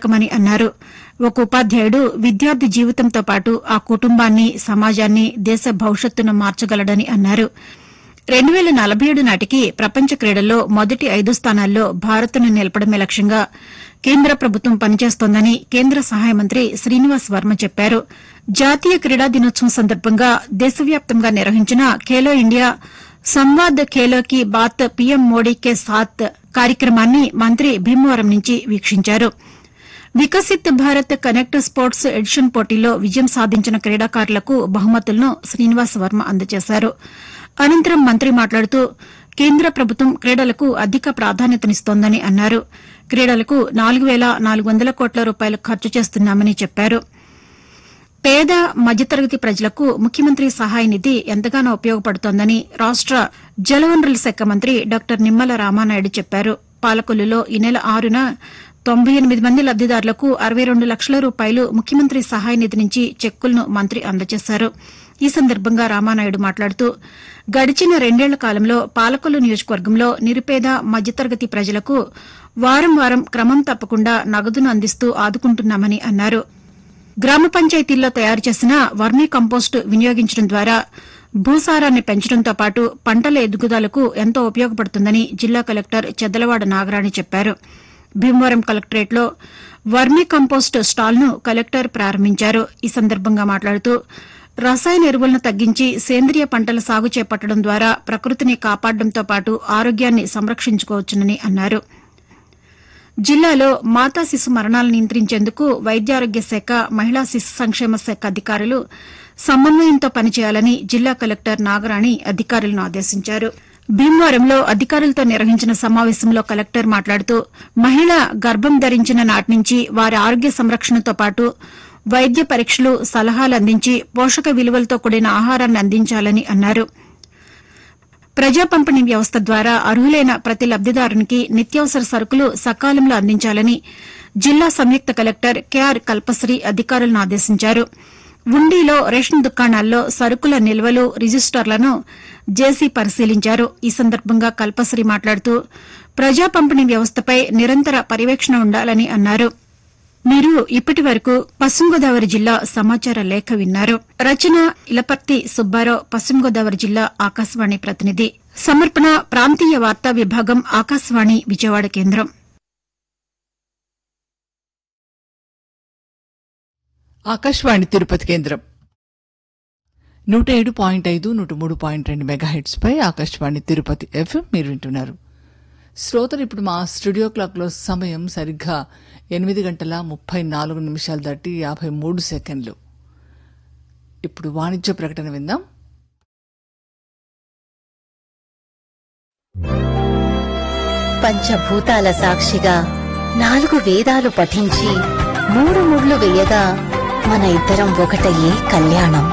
కీలకమని అన్నారు ఒక ఉపాధ్యాయుడు విద్యార్థి జీవితంతో పాటు ఆ కుటుంబాన్ని సమాజాన్ని దేశ భవిష్యత్తును మార్చగలడని అన్నారు రెండు వేల నలభై ఏడు నాటికి ప్రపంచ క్రీడల్లో మొదటి ఐదు స్థానాల్లో భారత్ను నిలపడమే లక్ష్యంగా కేంద్ర ప్రభుత్వం పనిచేస్తోందని కేంద్ర సహాయ మంత్రి శ్రీనివాస్ వర్మ చెప్పారు జాతీయ క్రీడా దినోత్సవం సందర్భంగా దేశవ్యాప్తంగా నిర్వహించిన ఖేలో ఇండియా సంవాద్ ఖేలో కీ బాత్ పీఎం మోడీ కే సాత్ కార్యక్రమాన్ని మంత్రి భీమవరం నుంచి వీక్షించారు Viksit Bharat connect sports edition పోటీలో విజయం సాధించిన క్రీడాకారులకు బహుమతులను శ్రీనివాస్ వర్మ అందజేశారు అనంతరం మంత్రి మాట్లాడుతూ కేంద్ర ప్రభుత్వం క్రీడలకు అధిక ప్రాధాన్యతనిస్తోందని అన్నారు క్రీడలకు నాలుగు వేల నాలుగు వందల కోట్ల రూపాయలు ఖర్చు చేస్తున్నామని చెప్పారు పేద మధ్యతరగతి ప్రజలకు ముఖ్యమంత్రి సహాయ నిధి ఎంతగానో ఉపయోగపడుతోందని రాష్ట జలవనరుల శాఖ మంత్రి డాక్టర్ నిమ్మల రామానాయుడు చెప్పారు పాలకొల్లులో ఈ నెల ఆరున తొంభై ఎనిమిది మంది లబ్దిదారులకు అరవై రెండు లక్షల రూపాయలు ముఖ్యమంత్రి సహాయ నిధి నుంచి చెక్కులను మంత్రి అందజేశారు ఈ సందర్భంగా రామానాయుడు మాట్లాడుతూ గడిచిన రెండేళ్ల కాలంలో పాలకొల్లు నియోజకవర్గంలో నిరుపేద మధ్యతరగతి ప్రజలకు వారం వారం క్రమం తప్పకుండా నగదును అందిస్తూ ఆదుకుంటున్నామని అన్నారు గ్రామ పంచాయతీల్లో తయారు చేసిన వర్మీ కంపోస్టు వినియోగించడం ద్వారా భూసారాన్ని పెంచడంతో పాటు పంటల ఎదుగుదలకు ఎంతో ఉపయోగపడుతుందని జిల్లా కలెక్టర్ చెద్దలవాడ నాగరాణి చెప్పారు భీమవరం కలెక్టరేట్లో వర్మీ కంపోస్ట్ స్టాల్ను కలెక్టర్ ప్రారంభించారు ఈ సందర్భంగా మాట్లాడుతూ రసాయన ఎరువులను తగ్గించి సేంద్రియ పంటల సాగు చేపట్టడం ద్వారా ప్రకృతిని కాపాడడంతో పాటు ఆరోగ్యాన్ని సంరక్షించుకోవచ్చునని అన్నారు జిల్లాలో మాతా శిశు మరణాలను నియంత్రించేందుకు వైద్యారోగ్య శాఖ మహిళా శిశు సంక్షేమ శాఖ అధికారులు సమన్వయంతో పనిచేయాలని జిల్లా కలెక్టర్ నాగరాణి అధికారులను ఆదేశించారు భీమవరంలో అధికారులతో నిర్వహించిన సమావేశంలో కలెక్టర్ మాట్లాడుతూ మహిళ గర్భం ధరించిన నాటి నుంచి వారి ఆరోగ్య సంరక్షణతో పాటు వైద్య పరీక్షలు సలహాలు అందించి పోషక విలువలతో కూడిన ఆహారాన్ని అందించాలని అన్నారు ప్రజా పంపిణీ వ్యవస్థ ద్వారా అర్హులైన ప్రతి లబ్దిదారునికి నిత్యావసర సరుకులు సకాలంలో అందించాలని జిల్లా సంయుక్త కలెక్టర్ కెఆర్ కల్పశ్రీ అధికారులను ఆదేశించారు ఉండిలో రేషన్ దుకాణాల్లో సరుకుల నిల్వలు రిజిస్టర్లను జేసీ పరిశీలించారు ఈ సందర్భంగా కల్పశ్రీ మాట్లాడుతూ ప్రజా పంపిణీ వ్యవస్థపై నిరంతర పర్యవేక్షణ ఉండాలని అన్నారు మీరు ఇప్పటి వరకు పశ్చిమ గోదావరి జిల్లా సమాచార లేఖ విన్నారు రచన ఇలపర్తి సుబ్బారావు పశ్చిమ గోదావరి జిల్లా ఆకాశవాణి ప్రతినిధి సమర్పణ ప్రాంతీయ వార్తా విభాగం ఆకాశవాణి విజయవాడ కేంద్రం ఆకాశవాణి తిరుపతి కేంద్రం నూట ఏడు పాయింట్ ఐదు నూట మూడు పాయింట్ రెండు మెగాహెట్స్ పై ఆకాశవాణి తిరుపతి ఎఫ్ఎం మీరు వింటున్నారు శ్రోతలు ఇప్పుడు మా స్టూడియో క్లాక్లో సమయం సరిగ్గా ఎనిమిది గంటల ముప్పై నాలుగు నిమిషాలు దాటి యాభై మూడు సెకండ్లు ఇప్పుడు వాణిజ్య ప్రకటన విందాం పంచభూతాల సాక్షిగా నాలుగు వేదాలు పఠించి మూడు ముళ్ళు వేయగా మన ఇద్దరం ఒకటయ్యే కళ్యాణం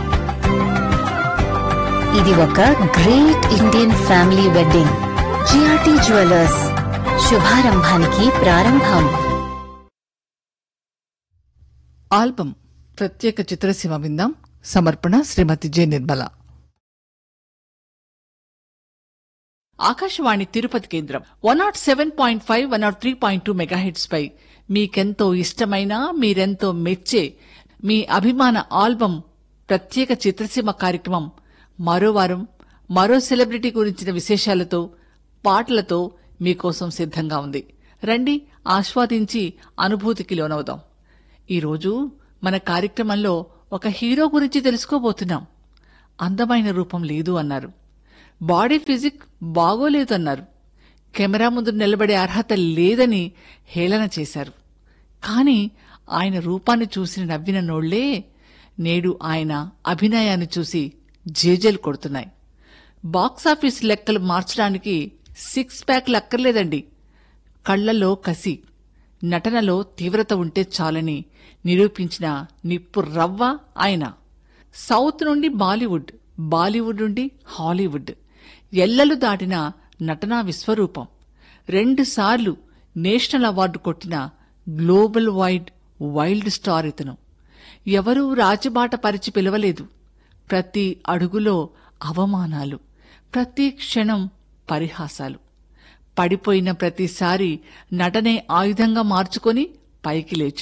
ఇది ఒక great Indian family wedding GRT jewellers శుభారంభానికి ప్రారంభం ఆల్బమ్ ప్రత్యేక చిత్రసీమ విందాం సమర్పణ శ్రీమతి జె నిర్మల ఆకాశవాణి తిరుపతి కేంద్రం one nought seven point five one nought three point two megahertz పై మీకెంతో ఇష్టమైన మీరెంతో మెచ్చే మీ అభిమాన ఆల్బమ్ ప్రత్యేక చిత్రసీమ కార్యక్రమం మరో వారం మరో సెలబ్రిటీ గురించిన విశేషాలతో పాటలతో మీకోసం సిద్ధంగా ఉంది రండి ఆస్వాదించి అనుభూతికి లోనవుదాం ఈరోజు మన కార్యక్రమంలో ఒక హీరో గురించి తెలుసుకోబోతున్నాం అందమైన రూపం లేదు అన్నారు బాడీ ఫిజిక్ బాగోలేదు అన్నారు కెమెరా ముందు నిలబడే అర్హత లేదని హేళన చేశారు కానీ ఆయన రూపాన్ని చూసి నవ్విన నోళ్లే నేడు ఆయన అభినయాన్ని చూసి జేజేలు కొడుతున్నాయి బాక్సాఫీస్ లెక్కలు మార్చడానికి సిక్స్ ప్యాక్లు అక్కర్లేదండి కళ్లలో కసి నటనలో తీవ్రత ఉంటే చాలని నిరూపించిన నిప్పు రవ్వ ఆయన సౌత్ నుండి బాలీవుడ్ బాలీవుడ్ నుండి హాలీవుడ్ ఎల్లలు దాటిన నటనా విశ్వరూపం రెండుసార్లు నేషనల్ అవార్డు కొట్టిన గ్లోబల్ వైడ్ వైల్డ్ స్టార్ ఇతను ఎవరూ రాజబాట పరిచి పిలవలేదు ప్రతి అడుగులో అవమానాలు ప్రతి క్షణం పరిహాసాలు పడిపోయిన ప్రతిసారి నటనే ఆయుధంగా మార్చుకొని పైకి లేచాడు